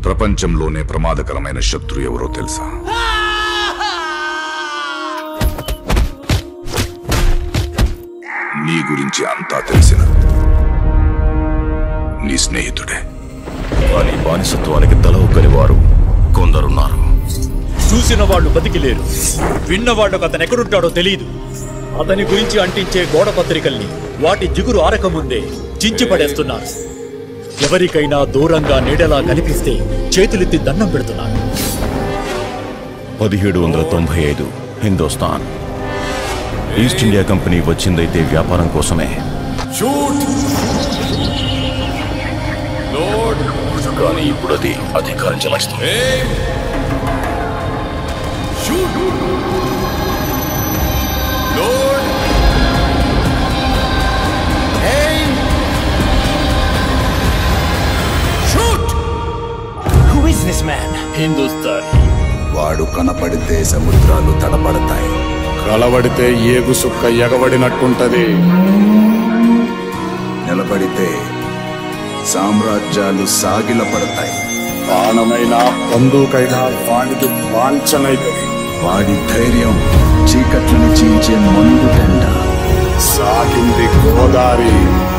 ప్రపంచంలోనే ప్రమాదకరమైన శత్రు ఎవరో తెలుసా నీ గురించి అంతా తెలిసిన నీ స్నేహితుడే కానీ బానిసత్వానికి తల ఒక్కని వారు కొందరున్నారు చూసిన వాళ్ళు బతికి లేరు విన్న వాళ్ళకు అతను ఎక్కడుంటాడో తెలియదు అతని గురించి అంటించే గోడ పత్రికల్ని వాటి జిగురు ఆరకముందే చించి పడేస్తున్నారు ఎవరికైనా దూరంగా నీడలా కనిపిస్తే చేతులెత్తి దండం పెడుతున్నారు పదిహేడు వందల తొంభై ఐదు హిందుస్థాన్ ఈస్ట్ ఇండియా కంపెనీ వచ్చిందైతే వ్యాపారం కోసమే కానీ ఇప్పుడు అది అధికారం చెలాయిస్తుంది Who is this man? Hindustan వాడు కనపడితే సముద్రాలు తడబడతాయి కలబడితే ఏగు సుక్క ఎగబడినట్టుంటది నిలబడితే సామ్రాజ్యాలు సాగిలపడతాయి బాణమైన బందూకైనా వానికి వాంఛనైతది వాడి ధైర్యం చీకట్లను చీల్చే మందు టెండ సాగింది గోదారి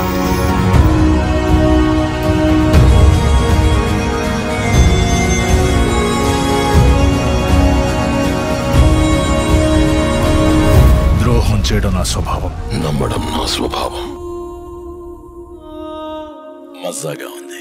ద్రోహం చేయడం నా స్వభావం నమ్మడం నా స్వభావం మజాగా ఉంది